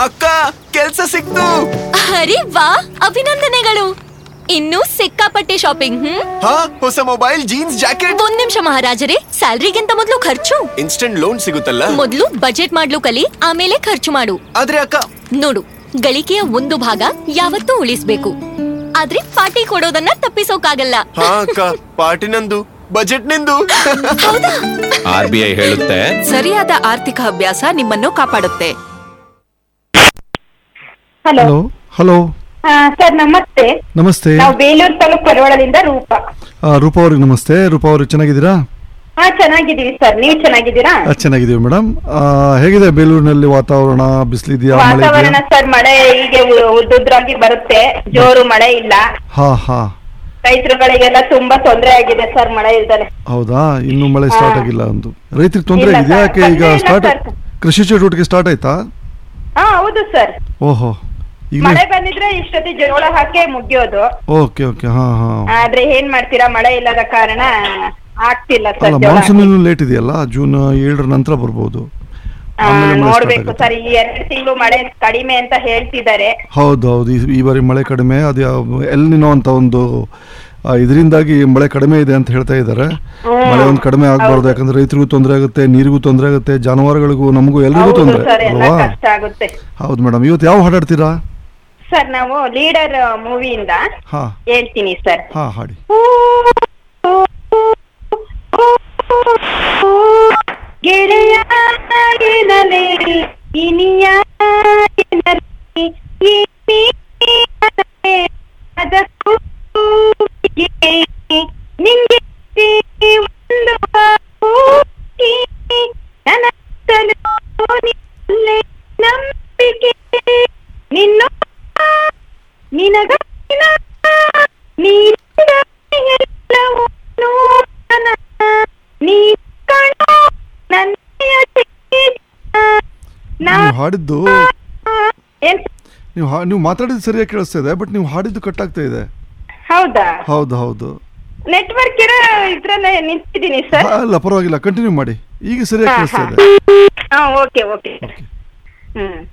ಅಕ್ಕ ಕೆಲ್ಸ ಸಿಕ್ತು ಅರೆ ವಾ ಅಭಿನಂದನೆಗಳು ಇನ್ನೂ ಸಿಕ್ಕಾಪಟ್ಟೆ ಶಾಪಿಂಗ್ ಹ್ಮ್ ಹಾ ಹೊಸ ಮೊಬೈಲ್ ಜೀನ್ಸ್ ಜಾಕೆಟ್ ಒಂದ್ ನಿಮಿಷ ಮಹಾರಾಜರೇ ಸ್ಯಾಲ್ರಿಗಿಂತ ಮೊದಲು ಖರ್ಚು ಇನ್ಸ್ಟೆಂಟ್ ಲೋನ್ ಸಿಗುತ್ತಲ್ಲ ಮೊದಲು ಬಜೆಟ್ ಮಾಡ್ಲು ಕಲಿ ಆಮೇಲೆ ಖರ್ಚು ಮಾಡು ಆದ್ರೆ ಅಕ್ಕ ನೋಡು ಗಳಿಕೆಯ ಒಂದು ಭಾಗ ಯಾವತ್ತೂ ಉಳಿಸ್ಬೇಕು ಆದ್ರೆ ಪಾರ್ಟಿ ಕೊಡೋದನ್ನ ತಪ್ಪಿಸೋಕಾಗಲ್ಲ ಹಾ ಅಕ್ಕ ಪಾರ್ಟಿ ನಂದು ಬಜೆಟ್ ನಿಂದು ಆರ್ ಬಿ ಐ ಹೇಳುತ್ತೆ ಸರಿಯಾದ ಆರ್ಥಿಕ ಅಭ್ಯಾಸ ನಿಮ್ಮನ್ನು ಕಾಪಾಡುತ್ತೆ ಹಲೋ ಹಲೋ ಹಲೋ ಸರ್ ನಮಸ್ತೆ ನಮಸ್ತೆ ನಾವು ಬೇಲೂರು ತಾಲೂಕು ಪರವಳದಿಂದ ರೂಪ ಆ, ರೂಪಾ ಅವ್ರಿಗೆ ನಮಸ್ತೆ ರೂಪಾ ಅವ್ರಿಗೆ ಚೆನ್ನಾಗಿದ್ದೀರಾ ಹಾ ಚೆನ್ನಾಗಿದ್ದೀವಿ ಸರ್ ನೀವು ಚೆನ್ನಾಗಿದ್ದೀರಾ ಆ, ಚೆನ್ನಾಗಿದ್ದೀವಿ ಮೇಡಮ್ ಹೇಗಿದೆ ಬೇಲೂರಿನಲ್ಲಿ ವಾತಾವರಣ ಬಿಸಿಲಿದೆಯಾ ಮಳೆ ವಾತಾವರಣ ಇದೆಯಾ ಸರ್ ಮಳೆ ಹೀಗೆ ಉ- ಉದ್ದುದ್ರಾಗಿ ಬರುತ್ತೆ ಜೋರು ಮಳೆ ಇಲ್ಲ ಹಾ ಹಾ ರೈತರುಗಳಿಗೆಲ್ಲ ತುಂಬಾ ತೊಂದರೆ ಆಗಿದೆ ಸರ್ ಮಳೆ ಇಲ್ದಲೆ ಹೌದಾ ಇನ್ನು ಮಳೆ ಸ್ಟಾರ್ಟ್ ಆಗಿಲ್ಲ ಒಂದು ರೈತರಿಗೆ ತೊಂದರೆ ಇಲ್ಲ ಆಗಿದೆಯಾ ಸರ್, ಯಾಕೆ ಈಗ ತೊಂದ್ರೆ ಇಲ್ಲ ಸ್ಟಾರ್ಟ್ ಸರ್. ಕೃಷಿ ಚಟುವಟಿಕೆ ಸ್ಟಾರ್ಟ್ ಆಯ್ತಾ ಹಾ ಹೌದು ಸರ್ ಓಹೋ ಈಗ ಮಳೆ ಬಂದಿದ್ರೆ ಇಷ್ಟೊತ್ತಿ ಜೋಳ ಹಾಕಿ ಮುಗಿಯೋದು ಓಕೆ ಓಕೆ ಹಾ ಹಾ ಆದ್ರೆ ಏನ್ ಮಾಡ್ತೀರಾ ಮಳೆ ಇಲ್ಲದ ಕಾರಣ ಆಗ್ತಿಲ್ಲ ಸರ್ ಅಲ್ಲ ಜೋಳ ಮಾನ್ಸೂನ್ ಇನ್ನು ಲೇಟ್ ಇದೆಯಲ್ಲ ಜೂನ್ ಏಳರ ನಂತರ ಬರ್ಬೋದು ಆ, ಆಮೇಲೆ ಮಳೆ start ನೋಡ್ಬೇಕು ಆಗುತ್ತೆ. ಸರ್ ಈ ಎರಡು ತಿಂಗಳು ಮಳೆ ಕಡಿಮೆ ಅಂತ ಹೇಳ್ತಿದ್ದಾರೆ ಹೌದು ಹೌದು ಈ- ಈ ಬಾರಿ ಮಳೆ ಕಡಿಮೆ ಅದು ಯಾವ- ಎಲ್ನಿನೋ ಅಂತ ಒಂದು ಆ, ಇದರಿಂದಾಗಿ ಮಳೆ ಕಡಿಮೆ ಇದೆ ಅಂತ ಹೇಳ್ತಾ ಇದ್ದಾರೆ ಮಳೆ ಒಂದು ಕಡಿಮೆ ಆಗಬಾರ್ದು ಯಾಕಂದ್ರೆ ರೈತರಿಗೂ ತೊಂದರೆ ಆಗುತ್ತೆ ನೀರಿಗೂ ತೊಂದರೆ ಆಗುತ್ತೆ ಜಾನುವಾರುಗಳಿಗೂ ನಮಗೂ ಎಲ್ರಿಗೂ ಹೌದು ತೊಂದರೆ ಸರ್ ಎಲ್ಲ ಅಲ್ವಾ ಕಷ್ಟ ಆಗುತ್ತೆ ಹೌದು ಮೇಡಮ್ ಇವತ್ತು ಯಾವ ಹಾಡಾಡ್ತೀರಾ ಸರ್ ನಾವು ಲೀಡರ್ ಮೂವಿಯಿಂದ ಹಾ ಹೇಳ್ತೀನಿ ಸರ್ ಹಾ ಹಾಡಿ ಗೆಳೆಯಾಗಿನಲೆ ಇನಿಯಾಗಿನಲೆ ಈ ನೀನಲೆ ಅದಕ್ಕೂ ಹೀಗೆ ನಿಂಗೆ ಒಂದು ಬಾಕಿ ನನ್ನ ನಿನ್ನಲ್ಲೇ ನಂಬಿಕೆ ನಿನ್ನ ನಿನಗಿನ ನೀನಲ್ಲವೂ ನೂತನ ನೀ ಕಣೋ ನನ್ನೆಯ ಜೀವನ. ನಾ ನೀವು ಹಾಡಿದ್ದು ಏನ್ ನೀವು ಹಾ- ನೀವು ಮಾತಾಡಿದ್ದು ಸರಿಯಾಗಿ ಕೇಳಿಸ್ತಾ ಇದೆ ಬಟ್ ನೀವು ಹಾಡಿದ್ದು ಕಟ್ ಆಗ್ತಾ ಇದೆ ಹೌದಾ ಹೌದು ಹೌದು ನೆಟ್ವರ್ಕ್ ಇರೋ ಇದ್ರಲ್ಲೇ ನಿಂತಿದ್ದೀನಿ ಸರ್ ಹಾ, ಅಲ್ಲ ಪರವಾಗಿಲ್ಲ ಕಂಟಿನ್ಯೂ ಮಾಡಿ ಈಗ ಸರಿಯಾಗಿ ಹಾ ಕೇಳಿಸ್ತಾ ಹಾ ಇದೆ ಹಾ ಓಕೆ ಓಕೆ ಹ್ಮ್